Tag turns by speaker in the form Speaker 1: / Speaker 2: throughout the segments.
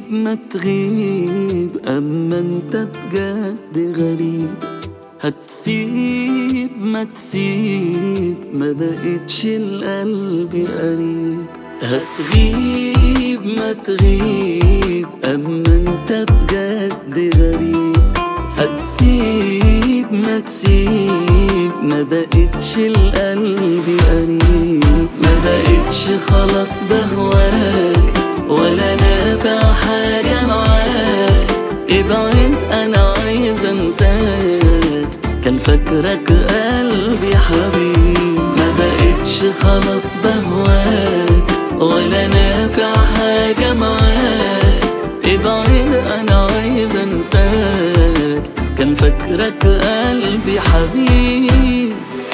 Speaker 1: ما تغيب أما انت بجد غريب هتسيب ما تسيب ما بقتش القلب قريب هتغيب ما تغيب أما انت بجد غريب هتسيب ما تسيب ما بقتش القلب قريب ما بقتش خلاص بهواك ولا نافع حاجة معاك ابعد انا عايز انساك كان فاكرك قلبي حبيب ما بقتش خلاص بهواك ولا نافع حاجة معاك ابعد انا عايز انساك كان فاكرك قلبي حبيب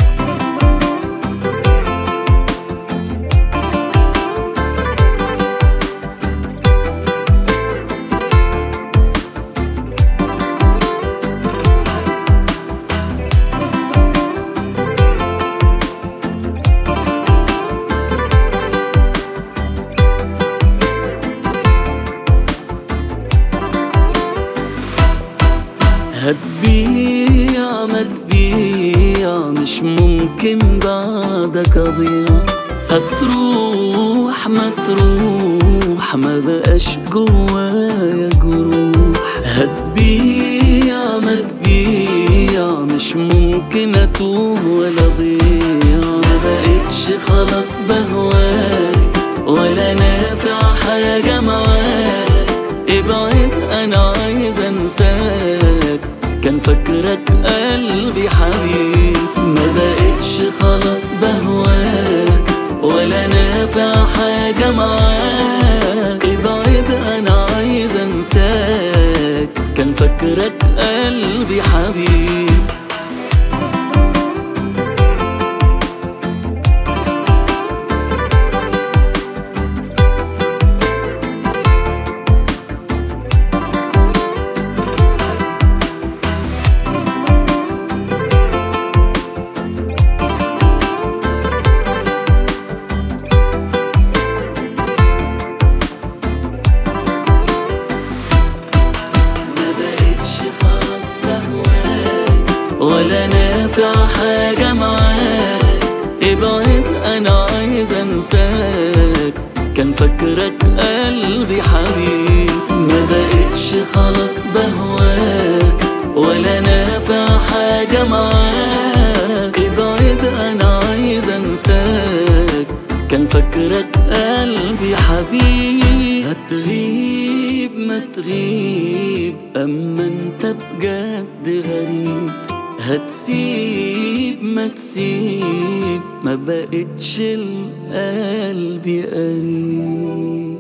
Speaker 1: هتبيع ما تبيع مش ممكن بعدك اضيع هتروح ما تروح ما بقاش جوايا جروح هتبيع ما تبيع مش ممكن اتوه ولا اضيع ما بقتش خلاص بهواك ولا نافع حاجة معاك ابعد انا عايز انساك كان فاكرك قلبي حبيب ما بقتش خلاص بهواك ولا نافع حاجة معاك ابعد انا عايز انساك كان فاكرك قلبي حبيب ما بقتش خلاص بهواك ولا نافع حاجة معاك ابعد انا عايز انساك كان فاكرك قلبي حبيب ما بقتش خلاص بهواك ولا نافع حاجة معاك ابعد انا عايز انساك كان فاكرك قلبي حبيب هتغيب ما تغيب اما انت بجد غريب هتسيب ما تسيب ما بقتش القلب قريب